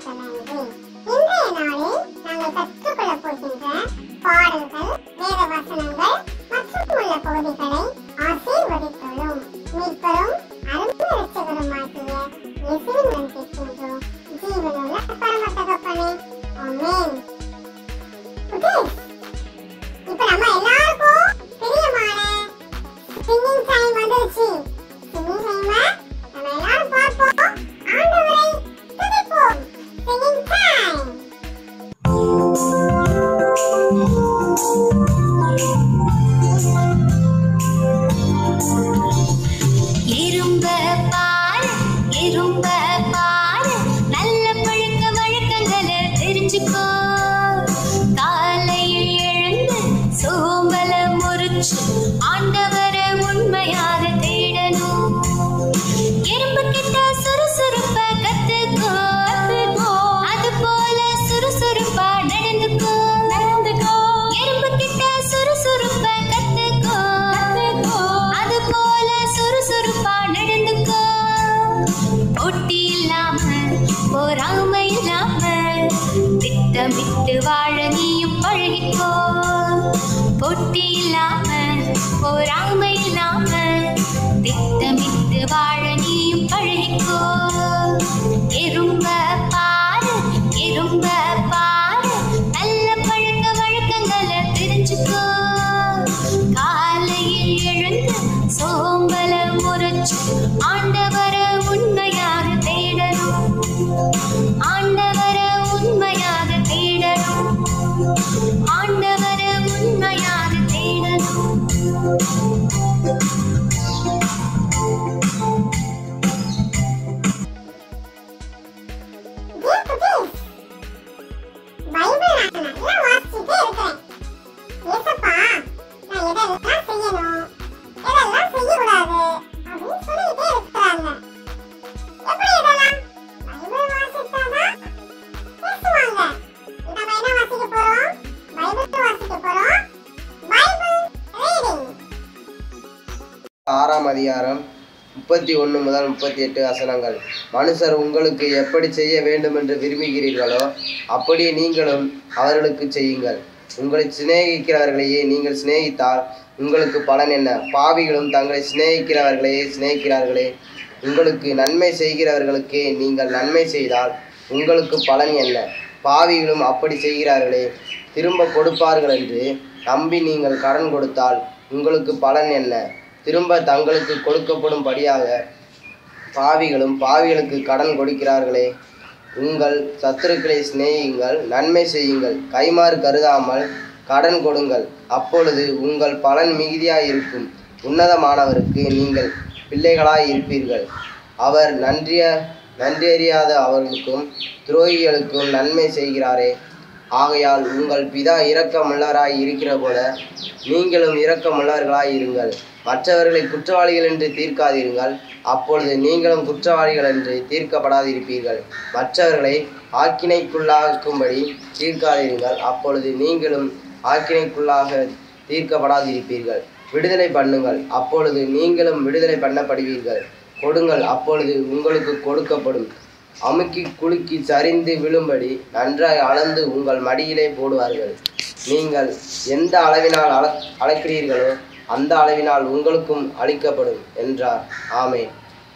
வணக்கம் நன்றி இன்றைய நாளில் நாங்கள் கற்றுக்கொள்ளப் போகின்ற பாடல்கள் வேத வசனங்கள் மற்றும் உள்ள பகுதிகளை ஆசீர்வதித்துள்ளோம் மீட்பரும் அருமை ரட்சகருமாகிய இயேசுவின் கேட்கின்றோம் ஜீவனுள்ள பரம தகப்பனே ஆமென் குட்டீஸ், இப்ப நம்ம எல்லாருக்கும் பிரியமான சிங்கிங் டைம் வந்துருச்சு சிங்கிங் டைம் நம்ம எல்லாரும் பார்ப்போம் ஆண்டவரை துதிப்போம் சிங்கிங் டைம் எறும்ப பாரு எறும்ப பாரு நல்ல பழக்க வழக்கங்களை தெரிஞ்சுக்கோ காலையில் எழுந்து சோம்பல முறிச்சு ஆண்டவர உண்மையாக தேடணும் எறும்பு கிட்ட சுறுசுறுப்ப கத்துக்கோ அது போல சுறுசுறுப்பா நடந்துக்கோ நடந்துக்கோ எறும்பு கிட்ட சுறுசுறுப்ப கத்துக்கோ அது போல சுறுசுறுப்பா நடந்துக்கோ போட்டி இல்லாம பொறாமை இல்லாம திட்டமிட்டு வாழ நீயும் பழகிக்கோ போட்டி இல்லாம பொறாமை இல்லாம திட்டமிட்டு வாழ நீயும் பழகிக்கோ எறும்ப பாரு எறும்ப பாரு நல்ல பழக்க வழக்கங்களை தெரிஞ்சுக்கோ காலையில் எழுந்து சோம்பல முறைச்சு ஆண்டவர உண்மையாக தேடணும் ஆண்டவர உண்மையாக தேடணும் ஆண்டவர உண்மையாக தேடணும் Dear குட்டீஸ், பைபிள் நான் நல்லா வாசிச்சுட்டே இருக்கிறேன். ஏசப்பா, நான் எதெல்லாம் செய்யணும், எதெல்லாம் செய்யக்கூடாது அப்படின்னு சொல்லிக்கிட்டே இருக்கிறாங்க. எப்படி இதெல்லாம்? பைபிள் வாசிச்சாதான் பேசுவாங்க. நம்ம என்ன வாசிக்க போறோம்? பைபிள் வாசிக்க போறோம். Bible reading. ஆறாம் அதிகாரம் முப்பத்தி ஒன்று முதல் முப்பத்தி எட்டு வசனங்கள் மனுஷர் உங்களுக்கு எப்படி செய்ய வேண்டும் என்று விரும்புகிறீர்களோ அப்படியே நீங்களும் அவர்களுக்கு செய்யுங்கள் உங்களை சிநேகிக்கிறவர்களையே நீங்கள் சிநேகித்தால் உங்களுக்கு பலன் என்ன பாவிகளும் தங்களை சிநேகிக்கிறவர்களையே சிநேகிக்கிறார்களே உங்களுக்கு நன்மை செய்கிறவர்களுக்கே நீங்கள் நன்மை செய்தால் உங்களுக்கு பலன் என்ன பாவிகளும் அப்படி செய்கிறார்களே திரும்ப கொடுப்பார்கள் என்று நம்பி நீங்கள் கடன் கொடுத்தால் உங்களுக்கு பலன் என்ன திரும்ப தங்களுக்கு கொடுக்கப்படும்படியாக பாவிகளும் பாவிகளுக்கு கடன் கொடுக்கிறார்களே உங்கள் சத்துருக்களை சிநேகியுங்கள் நன்மை செய்யுங்கள் கைமாறு கருதாமல் கடன் கொடுங்கள் அப்பொழுது உங்கள் பலன் மிகுதியாய் இருக்கும் உன்னதமானவருக்கு நீங்கள் பிள்ளைகளாய் இருப்பீர்கள் அவர் நன்றிய நன்றியறியாத அவர்களுக்கும் துரோகிகளுக்கும் நன்மை செய்கிறாரே ஆகையால் உங்கள் பிதா இரக்கமுள்ளவராய் இருக்கிற போல நீங்களும் இரக்கமுள்ளவர்களாய் இருங்கள் மற்றவர்களை குற்றவாளிகள் என்று தீர்க்காதீர்கள் அப்பொழுது நீங்களும் குற்றவாளிகள் என்று தீர்க்கப்படாதிருப்பீர்கள் மற்றவர்களை ஆக்கினைக்குள்ளாக்கும்படி தீர்க்காதீர்கள் அப்பொழுது நீங்களும் ஆக்கினைக்குள்ளாக தீர்க்கப்படாதிருப்பீர்கள் விடுதலை பண்ணுங்கள் அப்பொழுது நீங்களும் விடுதலை பண்ணப்படுவீர்கள் கொடுங்கள் அப்பொழுது உங்களுக்கு கொடுக்கப்படும் அமுக்கி குலுக்கி சரிந்து விழும்படி நன்றாய் அளந்து உங்கள் மடியிலே போடுவார்கள் நீங்கள் எந்த அளவினால் அள அளக்கிறீர்களோ அந்த அளவினால் உங்களுக்கும் அளிக்கப்படும் என்றார் ஆமென்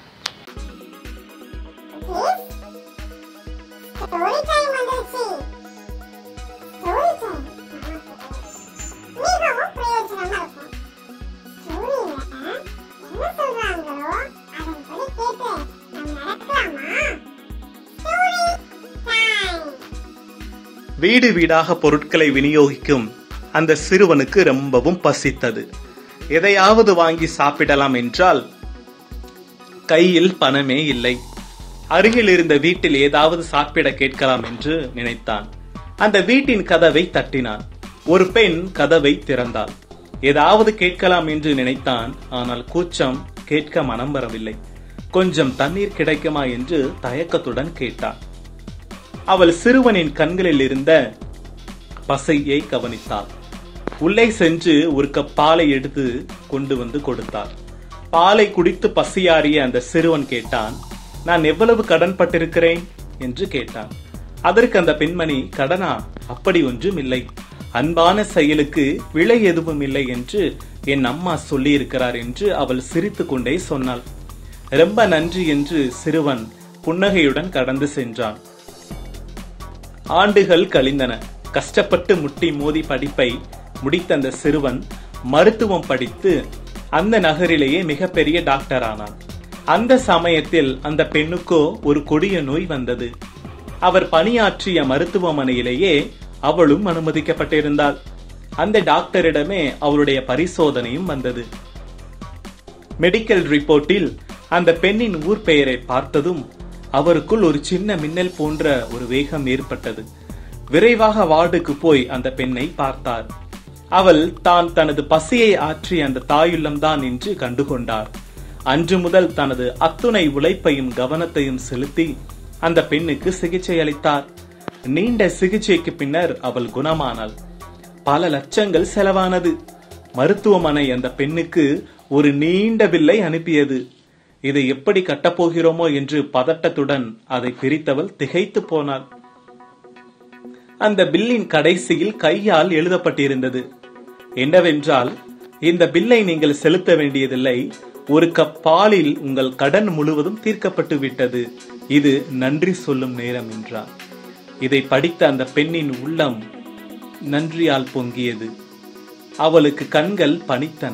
ஸ்டோரி டைம் வந்துருச்சு ஸ்டோரி டைம் மிகவும் பிரயோஜனமா இருக்கும் ஸ்டோரியில என்ன சொல்றாங்களோ அதன்படி கேட்டு நம்ம நடக்கலாமா ஸ்டோரி டைம் வீடு வீடாக பொருட்களை விநியோகிக்கும் அந்த சிறுவனுக்கு ரொம்பவும் பசித்தது எதையாவது வாங்கி சாப்பிடலாம் என்றால் கையில் பணமே இல்லை அருகில் இருந்த வீட்டில் ஏதாவது சாப்பிட கேட்கலாம் என்று நினைத்தான் அந்த வீட்டின் கதவை தட்டினான் ஒரு பெண் கதவை திறந்தாள் ஏதாவது கேட்கலாம் என்று நினைத்தான் ஆனால் கூச்சம் கேட்க மனம் வரவில்லை கொஞ்சம் தண்ணீர் கிடைக்குமா என்று தயக்கத்துடன் கேட்டான் அவள் சிறுவனின் கண்களில் இருந்த பசையை கவனித்தாள் உள்ளே சென்று ஒரு கப் பாலை எடுத்து கொண்டு வந்து கொடுத்தாள் பாலை குடித்து பசியாறிய அந்த சிறுவன் கேட்டான் நான் எவ்வளவு கடன் பட்டிருக்கிறேன் என்று கேட்டான் அதற்கு அந்த பெண்மணி கடனா அப்படி ஒன்றும் இல்லை அன்பான செயலுக்கு விலை எதுவும் இல்லை என்று என் அம்மா சொல்லியிருக்கிறார் என்று அவள் சிரித்துக் கொண்டே சொன்னாள் ரொம்ப நன்றி என்று சிறுவன் புன்னகையுடன் கடந்து சென்றான் ஆண்டுகள் கழிந்தன கஷ்டப்பட்டு முட்டி மோதி படிப்பை முடித்த அந்த சிறுவன் மருத்துவம் படித்து அந்த நகரிலேயே மிகப்பெரிய டாக்டர் ஆனான் அந்த சமயத்தில் அந்த பெண்ணுக்கோ ஒரு கொடிய நோய் வந்தது அவர் பணியாற்றிய மருத்துவமனையிலேயே அவளும் அனுமதிக்கப்பட்டிருந்தாள் அந்த டாக்டரிடமே அவருடைய பரிசோதனையும் வந்தது மெடிக்கல் ரிப்போர்ட்டில் அந்த பெண்ணின் ஊர் பெயரை பார்த்ததும் அவருக்குள் ஒரு சின்ன மின்னல் போன்ற ஒரு வேகம் ஏற்பட்டது விரைவாக வார்டுக்கு போய் அந்த பெண்ணை பார்த்தார் அவள் தான் தனது பசியை ஆற்றிய அந்த தாயுள்ளம்தான் என்று கண்டுகொண்டார் அன்று முதல் தனது அத்துணை உழைப்பையும் கவனத்தையும் செலுத்தி அந்த பெண்ணுக்கு சிகிச்சை அளித்தார் நீண்ட சிகிச்சைக்கு பின்னர் அவள் குணமானாள் பல லட்சங்கள் செலவானது மருத்துவமனை அந்த பெண்ணுக்கு ஒரு நீண்ட பில்லை அனுப்பியது இதை எப்படி கட்டப்போகிறோமோ என்று பதட்டத்துடன் அதை பிரித்தவள் திகைத்து போனாள் அந்த பில்லின் கடைசியில் கையால் எழுதப்பட்டிருந்தது என்னவென்றால் இந்த பில்லை நீங்கள் செலுத்த வேண்டியதில்லை ஒரு கப் பாலில் உங்கள் கடன் முழுவதும் தீர்க்கப்பட்டு விட்டது இது நன்றி சொல்லும் நேரம் என்றார் இதை படித்த அந்த பெண்ணின் உள்ளம் நன்றியால் பொங்கியது அவளுக்கு கண்கள் பனித்தன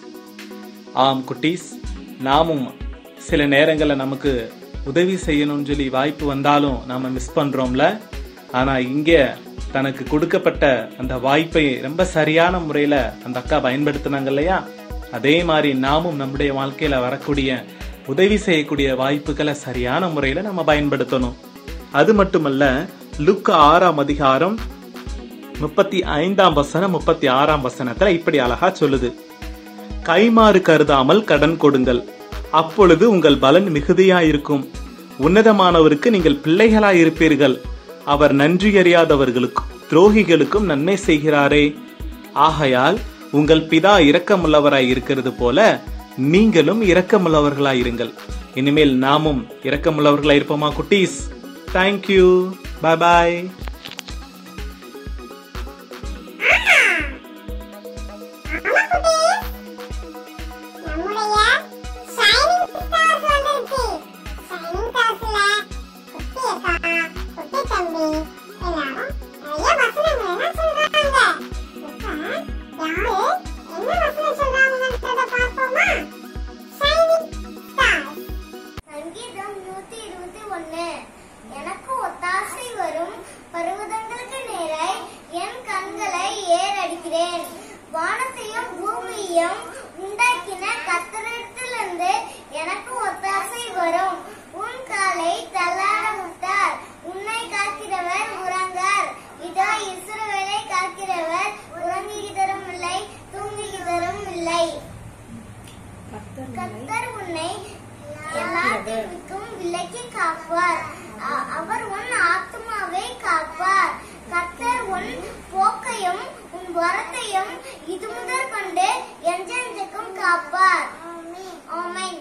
ஆம் குட்டீஸ் நாமும் சில நேரங்களில் நமக்கு உதவி செய்யணும்னு சொல்லி வாய்ப்பு வந்தாலும் நாம மிஸ் பண்றோம்ல ஆனா இங்க தனக்கு கொடுக்கப்பட்ட அந்த வாய்ப்பை ரொம்ப சரியான முறையில அந்த அக்கா பயன்படுத்தினாங்க இல்லையா அதே மாதிரி நாமும் நம்முடைய வாழ்க்கையில வரக்கூடிய உதவி செய்யக்கூடிய வாய்ப்புகளை சரியான முறையில நம்ம பயன்படுத்தணும் அது மட்டுமல்ல லுக்கு ஆறாம் அதிகாரம் முப்பத்தி ஐந்தாம் வசனம் முப்பத்தி ஆறாம் வசனத்துல இப்படி அழகா சொல்லுது கைமாறு கருதாமல் கடன் கொடுங்கள் அப்பொழுது உங்கள் பலன் மிகுதியாயிருக்கும் உன்னதமானவருக்கு நீங்கள் பிள்ளைகளாய் இருப்பீர்கள் அவர் நன்றியறியாதவர்களுக்கும் துரோகிகளுக்கும் நன்மை செய்கிறாரே ஆகையால் உங்கள் பிதா இரக்கமுள்ளவராய் இருக்கிறது போல நீங்களும் இரக்கமுள்ளவர்களாய் இருங்கள் இனிமேல் நாமும் இரக்கமுள்ளவர்களாய் இருப்போமா குட்டீஸ் தேங்க்யூ பை பாய் ஆமா குட்டீஸ். நம்முடைய shining stars வந்திருக்கு. shining starsல குட்டி அக்கா, குட்டி தம்பி எல்லாரும் நிறைய வசனங்களை எல்லாம் சொல்றாங்க. இப்ப யாரு என்ன வசனம் சொல்றாங்கன்றத பார்ப்போமா? shining stars. சங்கீதம் நூத்தி இருபத்தி ஒண்ணு எனக்கு ஒத்தாசை வரும் பருவதங்களுக்கு நேராய் என் கண்களை ஏறடிக்கிறேன் வானத்தையும் பூமியையும் உண்டாக்கின கத்தரிடத்திலிருந்து எனக்கு ஒத்தாசை வரும் உன் காலை தள்ளாட விட்டார் உன்னை காக்கிறவர் உறங்கார் இதோ இஸ்ரவேலை காக்கிறவர் உறங்குகிறதும் இல்லை தூங்குகிறதும் இல்லை கர்த்தர் உன்னை எல்லா தீமைக்கும் விலக்கி காப்பார் அ- அவர் உன் ஆத்மாவை காப்பார் கர்த்தர் உன் போக்கையும் உன் வரத்தையும் இது முதல் கொண்டு என்றென்றைக்கும் காப்பார் ஆமென்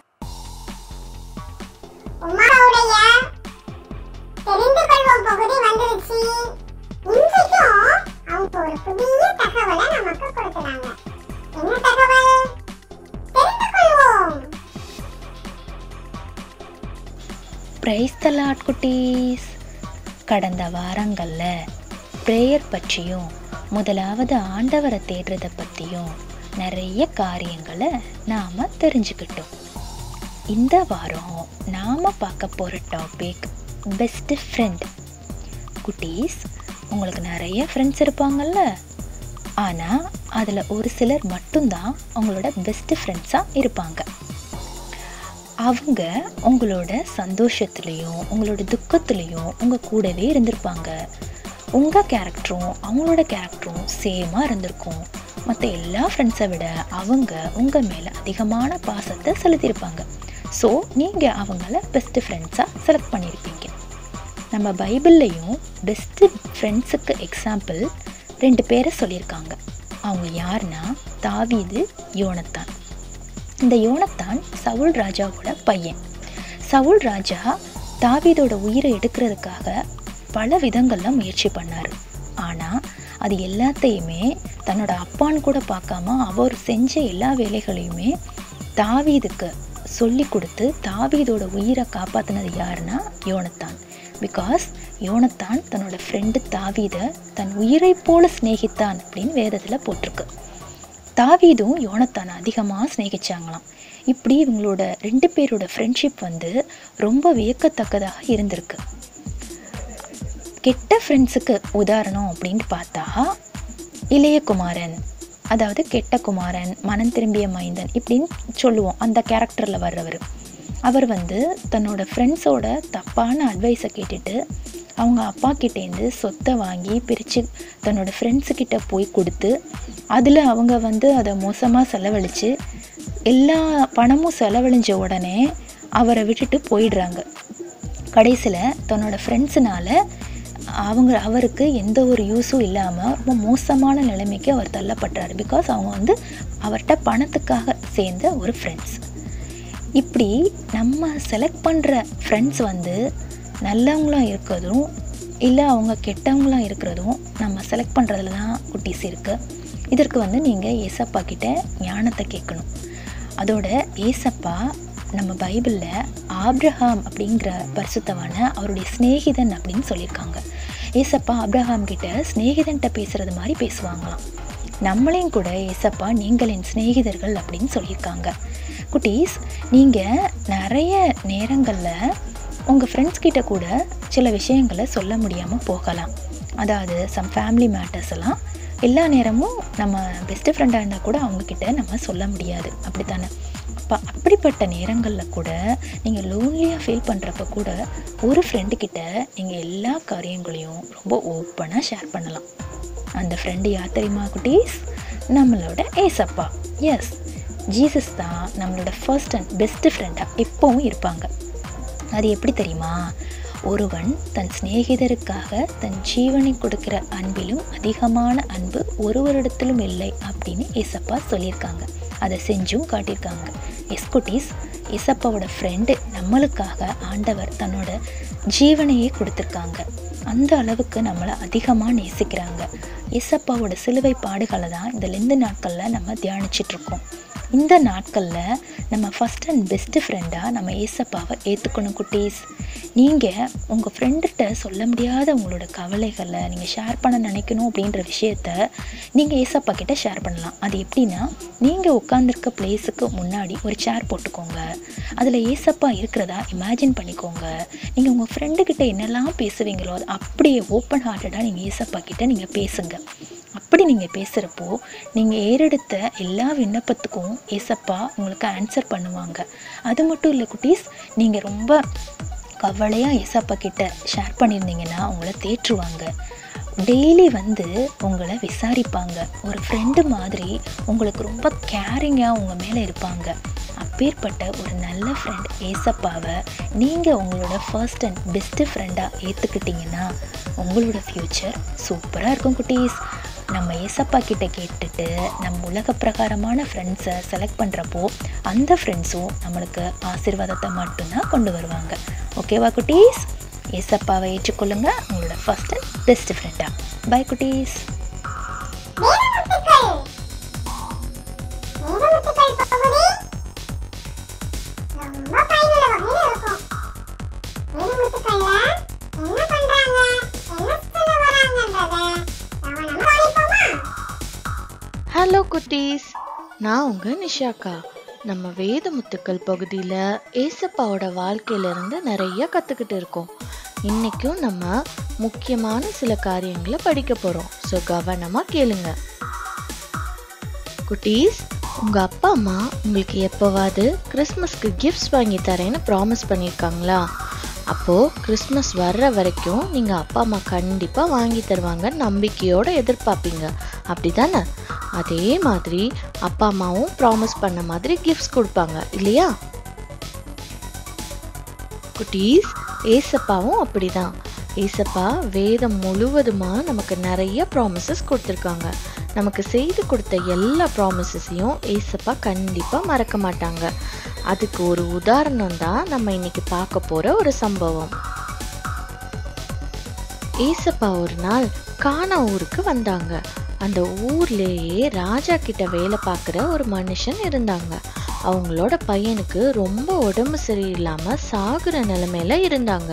உமாவுடைய தெரிந்து கொள்வோம் பகுதி வந்துருச்சு இன்றைக்கும் அவங்க ஒரு புதிய தகவலை நமக்கு கொடுக்குறாங்க என்ன தகவல் தெரிந்து கொள்வோம் பிரைஸ் த லார்ட் குட்டீஸ் கடந்த வாரங்களில் ப்ரேயர் பற்றியும் முதலாவது ஆண்டவரை தேடுறதை பற்றியும் நிறைய காரியங்களை நாம் தெரிஞ்சுக்கிட்டோம் இந்த வாரம் நாம் பார்க்க போகிற டாபிக் பெஸ்ட்டு ஃப்ரெண்ட் குட்டீஸ் உங்களுக்கு நிறைய ஃப்ரெண்ட்ஸ் இருப்பாங்கல்ல ஆனால் அதில் ஒரு சிலர் மட்டும்தான் உங்களோட பெஸ்ட்டு ஃப்ரெண்ட்ஸாக இருப்பாங்க அவங்க உங்களோட சந்தோஷத்துலேயும் உங்களோட துக்கத்துலேயும் உங்கள் கூடவே இருந்திருப்பாங்க உங்கள் கேரக்டரும் அவங்களோட கேரக்டரும் சேமாக இருந்திருக்கும் மற்ற எல்லா ஃப்ரெண்ட்ஸை விட அவங்க உங்கள் மேலே அதிகமான பாசத்தை செலுத்தியிருப்பாங்க ஸோ நீங்கள் அவங்கள பெஸ்ட்டு ஃப்ரெண்ட்ஸாக செலக்ட் பண்ணியிருப்பீங்க நம்ம பைபிள்லையும் பெஸ்ட்டு ஃப்ரெண்ட்ஸுக்கு எக்ஸாம்பிள் ரெண்டு பேரை சொல்லியிருக்காங்க அவங்க யாருன்னா தாவீது யோனத்தான் இந்த யோனத்தான் சவுல் ராஜாவோட பையன் சவுல் ராஜா தாவீதோட உயிரை எடுக்கிறதுக்காக பல விதங்கள்ல முயற்சி பண்ணார் ஆனால் அது எல்லாத்தையுமே தன்னோட அப்பான்னு கூட பார்க்காம அவர் செஞ்ச எல்லா வேலைகளையுமே தாவீதுக்கு சொல்லி கொடுத்து தாவீதோட உயிரை காப்பாற்றினது யாருன்னா யோனத்தான் பிகாஸ் யோனத்தான் தன்னோட ஃப்ரெண்டு தாவீதை தன் உயிரை போல சிநேகித்தான் அப்படின்னு வேதத்தில் போட்டிருக்கு தாவீதும் யோனத்தானை அதிகமாக சிநேகிச்சாங்களாம் இப்படி இவங்களோட ரெண்டு பேரோட ஃப்ரெண்ட்ஷிப் வந்து ரொம்ப வியக்கத்தக்கதாக இருந்திருக்கு கெட்ட ஃப்ரெண்ட்ஸுக்கு உதாரணம் அப்படின்னு பார்த்தா இளைய குமாரன் அதாவது கெட்ட குமாரன் மனம் திரும்பிய மைந்தன் இப்படின்னு சொல்லுவோம் அந்த கேரக்டரில் வர்றவர் அவர் வந்து தன்னோட ஃப்ரெண்ட்ஸோட தப்பான அட்வைஸை கேட்டுட்டு அவங்க அப்பா கிட்டேருந்து சொத்தை வாங்கி பிரித்து தன்னோட ஃப்ரெண்ட்ஸுக்கிட்ட போய் கொடுத்து அதில் அவங்க வந்து அதை மோசமாக செலவழித்து எல்லா பணமும் செலவழிஞ்ச உடனே அவரை விட்டுட்டு போயிடுறாங்க கடைசியில் தன்னோட ஃப்ரெண்ட்ஸுனால அவங்க அவருக்கு எந்த ஒரு யூஸும் இல்லாமல் ரொம்ப மோசமான நிலைமைக்கு அவர் தள்ளப்படுறாரு பிகாஸ் அவங்க வந்து அவர்கிட்ட பணத்துக்காக சேர்ந்த ஒரு ஃப்ரெண்ட்ஸ் இப்படி நம்ம செலக்ட் பண்ணுற ஃப்ரெண்ட்ஸ் வந்து நல்லவங்களாம் இருக்கிறதும் இல்லை அவங்க கெட்டவங்களாம் இருக்கிறதும் நம்ம செலக்ட் பண்ணுறதுல தான் குட்டீஸ் இருக்குது இதற்கு வந்து நீங்கள் ஏசப்பா கிட்ட ஞானத்தை கேட்கணும் அதோட ஏசப்பா நம்ம பைபிளில் ஆப்ரஹாம் அப்படிங்கிற பரிசுத்தவான அவருடைய சிநேகிதன் அப்படின்னு சொல்லியிருக்காங்க ஏசப்பா ஆப்ரஹாம் கிட்ட சிநேகிதன்கிட்ட பேசுகிறது மாதிரி பேசுவாங்களாம் நம்மளையும் கூட ஏசப்பா நீங்கள் என் சிநேகிதர்கள் அப்படின்னு சொல்லியிருக்காங்க குட்டீஸ் நீங்கள் நிறைய நேரங்களில் உங்கள் ஃப்ரெண்ட்ஸ் கிட்ட கூட சில விஷயங்களை சொல்ல முடியாமல் போகலாம் அதாவது சம் ஃபேமிலி மேட்டர்ஸ் எல்லாம் எல்லா நேரமும் நம்ம பெஸ்ட் ஃப்ரெண்டாக இருந்தால் கூட அவங்கக்கிட்ட நம்ம சொல்ல முடியாது அப்படித்தானே அப்போ அப்படிப்பட்ட நேரங்களில் கூட நீங்கள் லோன்லியாக ஃபீல் பண்ணுறப்ப கூட ஒரு ஃப்ரெண்டு கிட்ட நீங்கள் எல்லா காரியங்களையும் ரொம்ப ஓப்பனாக ஷேர் பண்ணலாம் அந்த ஃப்ரெண்டு யார் தெரியுமா குட்டீஸ் நம்மளோட ஏசப்பா எஸ் ஜீசஸ் தான் நம்மளோட ஃபர்ஸ்ட் அண்ட் பெஸ்ட் ஃப்ரெண்டாக எப்போவும் இருப்பாங்க அது எப்படி தெரியுமா ஒருவன் தன் சிநேகிதருக்காக தன் ஜீவனை கொடுக்கிற அன்பிலும் அதிகமான அன்பு ஒருவரிடத்திலும் இல்லை அப்படின்னு ஏசப்பா சொல்லியிருக்காங்க அதை செஞ்சும் காட்டியிருக்காங்க எஸ்குட்டீஸ் ஏசப்பாவோட ஃப்ரெண்டு நம்மளுக்காக ஆண்டவர் தன்னோட ஜீவனையே கொடுத்துருக்காங்க அந்த அளவுக்கு நம்மளை அதிகமாக நேசிக்கிறாங்க ஏசப்பாவோட சிலுவை பாடுகளை தான் இந்த லெந்து நாட்களில் நம்ம தியானிச்சிட்ருக்கோம் இந்த நாட்களில் நம்ம ஃபஸ்ட் அண்ட் பெஸ்ட்டு ஃப்ரெண்டாக நம்ம ஏசப்பாவை ஏற்றுக்கணும் குட்டீஸ் நீங்கள் உங்கள் ஃப்ரெண்டுகிட்ட சொல்ல முடியாத உங்களோட கவலைகளை நீங்கள் ஷேர் பண்ண நினைக்கணும் அப்படின்ற விஷயத்த நீங்கள் ஏசப்பா கிட்ட ஷேர் பண்ணலாம் அது எப்படின்னா நீங்கள் உட்காந்துருக்க பிளேஸுக்கு முன்னாடி ஒரு சேர் போட்டுக்கோங்க அதில் ஏசப்பா இருக்கிறதா இமேஜின் பண்ணிக்கோங்க நீங்கள் உங்கள் ஃப்ரெண்டுக்கிட்ட என்னெல்லாம் பேசுவீங்களோ அது அப்படியே ஓப்பன் ஹார்ட்டடாக நீங்கள் ஏசப்பா கிட்ட நீங்கள் பேசுங்க அப்படி நீங்கள் பேசுகிறப்போ நீங்கள் ஏறெடுத்த எல்லா விண்ணப்பத்துக்கும் ஏசப்பா உங்களுக்கு ஆன்சர் பண்ணுவாங்க அது மட்டும் இல்லை குட்டீஸ் நீங்கள் ரொம்ப கவலையாக ஏசப்பா கிட்ட ஷேர் பண்ணியிருந்தீங்கன்னா உங்களை தேற்றுவாங்க டெய்லி வந்து உங்களை விசாரிப்பாங்க ஒரு ஃப்ரெண்டு மாதிரி உங்களுக்கு ரொம்ப கேரிங்காக உங்கள் மேலே இருப்பாங்க அப்பேற்பட்ட ஒரு நல்ல ஃப்ரெண்ட் ஏசப்பாவை நீங்கள் உங்களோட ஃபர்ஸ்ட் அண்ட் பெஸ்ட்டு ஃப்ரெண்டாக ஏற்றுக்கிட்டிங்கன்னா உங்களோட ஃப்யூச்சர் சூப்பராக இருக்கும் குட்டீஸ் நம்ம ஏசப்பா கிட்ட கேட்டுட்டு நம்ம உலக பிரகாரமான ஃப்ரெண்ட்ஸை செலக்ட் பண்ணுறப்போ அந்த ஃப்ரெண்ட்ஸும் நம்மளுக்கு ஆசீர்வாதத்தை மட்டும்தான் கொண்டு வருவாங்க ஓகேவா குட்டீஸ் ஏசப்பாவை ஏற்றுக்கொள்ளுங்க உங்களோட ஃபர்ஸ்ட் அண்ட் பெஸ்ட் ஃப்ரெண்டா பை குட்டீஸ் வேதமுத்துக்கள் வேதமுத்துக்கள் பகுதி ரொம்ப பயனுள்ள வகையில இருக்கும் வேதமுத்துக்கள்ல என்ன பண்றாங்க என்ன சொல்ல வராங்கன்றத கவனமா கவனிப்போமா ஹலோ குட்டீஸ் நான் உங்க நிஷாக்கா நம்ம வேதமுத்துக்கள் பகுதியில் ஏசப்பாவோட வாழ்க்கையிலேருந்து நிறைய கற்றுக்கிட்டு இருக்கோம் இன்றைக்கும் நம்ம முக்கியமான சில காரியங்களை படிக்க போகிறோம் ஸோ கவனமாக கேளுங்க குட்டீஸ் உங்கள் அப்பா அம்மா உங்களுக்கு எப்போவாது கிறிஸ்மஸ்க்கு கிஃப்ட்ஸ் வாங்கி தரேன்னு ப்ராமிஸ் பண்ணியிருக்காங்களா அப்போது கிறிஸ்மஸ் வர்ற வரைக்கும் நீங்கள் அப்பா அம்மா கண்டிப்பாக வாங்கி தருவாங்க நம்பிக்கையோடு எதிர்பார்ப்பீங்க அப்படி தானே அதே மாதிரி அப்பா அம்மாவும் ப்ராமிஸ் பண்ண மாதிரி கிஃப்ட்ஸ் கொடுப்பாங்க இல்லையா குட்டீஸ் ஏசப்பாவும் அப்படிதான் ஏசப்பா வேதம் முழுவதுமா நமக்கு நிறைய ப்ராமிசஸ் கொடுத்துருக்காங்க நமக்கு செய்து கொடுத்த எல்லா ப்ராமிசஸையும் ஏசப்பா கண்டிப்பாக மறக்க மாட்டாங்க அதுக்கு ஒரு உதாரணம் தான் நம்ம இன்னைக்கு பார்க்க போகிற ஒரு சம்பவம் ஏசப்பா ஒரு நாள் கானா ஊருக்கு வந்தாங்க அந்த ஊர்லேயே ராஜா கிட்ட வேலை பார்க்குற ஒரு மனுஷன் இருந்தாங்க அவங்களோட பையனுக்கு ரொம்ப உடம்பு சரியில்லாம சாகுற நிலைமையில இருந்தாங்க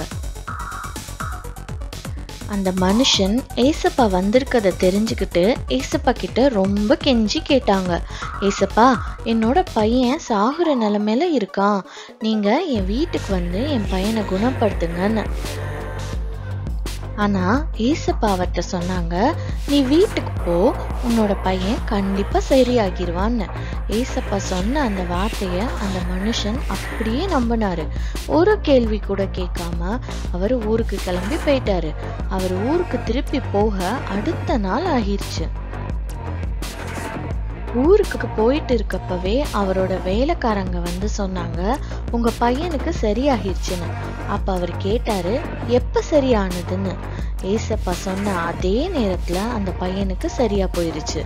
அந்த மனுஷன் ஏசப்பா வந்திருக்கத தெரிஞ்சுக்கிட்டு ஏசப்பா கிட்ட ரொம்ப கெஞ்சி கேட்டாங்க ஏசப்பா என்னோட பையன் சாகுற நிலைமையில இருக்கான் நீங்க என் வீட்டுக்கு வந்து என் பையனை குணப்படுத்துங்கன்னு ஆனா ஏசப்பா அவர்கிட்ட சொன்னாங்க நீ வீட்டுக்கு போ உன்னோட பையன் கண்டிப்பா சரியாகிருவான்னு ஏசப்பா சொன்ன அந்த வார்த்தைய அந்த மனுஷன் அப்படியே நம்பினாரு ஒரு கேள்வி கூட கேட்காம அவர் ஊருக்கு கிளம்பி போயிட்டாரு அவர் ஊருக்கு திருப்பி போக அடுத்த நாள் ஆகிருச்சு ஊருக்கு போயிட்டு இருக்கப்பவே அவரோட வேலைக்காரங்க வந்து சொன்னாங்க உங்க பையனுக்கு சரியாகிருச்சுன்னு அப்ப அவர் கேட்டாரு எப்ப சரியானதுன்னு ஏசப்பா சொன்ன அதே நேரத்துல அந்த பையனுக்கு சரியா போயிருச்சு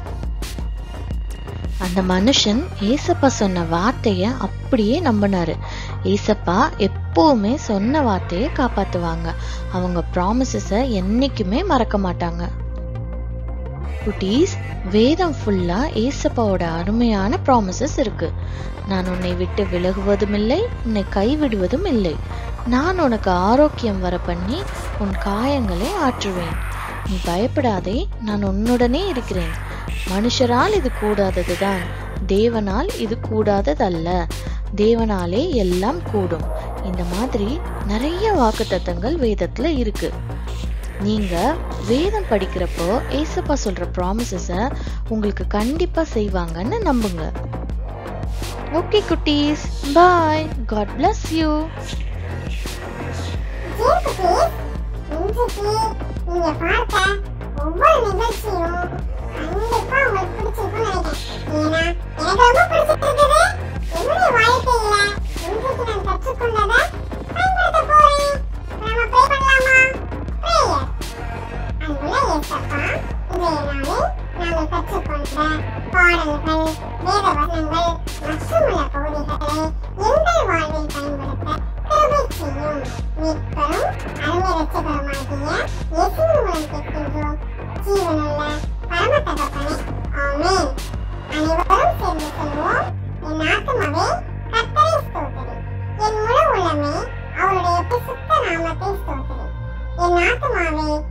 அந்த மனுஷன் ஏசப்பா சொன்ன வார்த்தைய அப்படியே நம்பினாரு ஏசப்பா எப்பவுமே சொன்ன வார்த்தையை காப்பாத்துவாங்க அவங்க ப்ராமிசஸ என்னைக்குமே மறக்க மாட்டாங்க குட்டீஸ் வேதம் ஃபுல்லா ஏசப்பாவோட அருமையான ப்ராமிசஸ் இருக்கு நான் உன்னை விட்டு விலகுவதும் இல்லை உன்னை கைவிடுவதும் இல்லை நான் உனக்கு ஆரோக்கியம் வர பண்ணி உன் காயங்களை ஆற்றுவேன் நீ பயப்படாதே நான் உன்னுடனே இருக்கிறேன் மனுஷரால் இது கூடாததுதான் தேவனால் இது கூடாததல்ல தேவனாலே எல்லாம் கூடும் இந்த மாதிரி நிறைய வாக்குத்தத்தங்கள் வேதத்துல இருக்கு நீங்க வேதம் படிக்கிறப்போ ஏசப்பா சொல்ற ப்ராமிசஸ உங்களுக்கு கண்டிப்பா செய்வாங்கன்னு நம்புங்க ஓகே குட்டீஸ் பாய் காட் bless யூ ஜீன் குட்டீஸ் இன்றைக்கு நீங்க பார்த்த ஒவ்வொரு நிகழ்ச்சியும் கண்டிப்பா உங்களுக்கு பிடிச்சிருக்கும்னு நினைக்கிறேன் ஏன்னா எனக்கு ரொம்ப பிடிச்சிருக்குது என்னுடைய வாழ்க்கையில இன்றைக்கு நான் கற்றுக்கொண்டதை பயன்படுத்த போறேன் நாம ப்ரே பண்ணலாமா பிரேயர் அன்புள்ள இயேசப்பா இன்றைய நாளில் நாங்கள் கற்றுக்கொண்ட பாடல்கள் வேத வசனங்கள் மற்றுமுள்ள பகுதிகளை எங்கள் வாழ்வில் பயன்படுத்த கிருபை செய்யும் மீட்பரும் அருமை ரட்சகருமாகிய இயேசுவின் மூலம் கேட்கின்றோம் ஜீவனுள்ள பரம தகப்பனே ஆமென் அனைவரும் சேர்ந்து சொல்வோம் என் ஆத்துமாவே கர்த்தரை ஸ்தோத்திரி என் முழு உள்ளமே அவருடைய பரிசுத்த நாமத்தை ஸ்தோத்திரி என் ஆத்துமாவே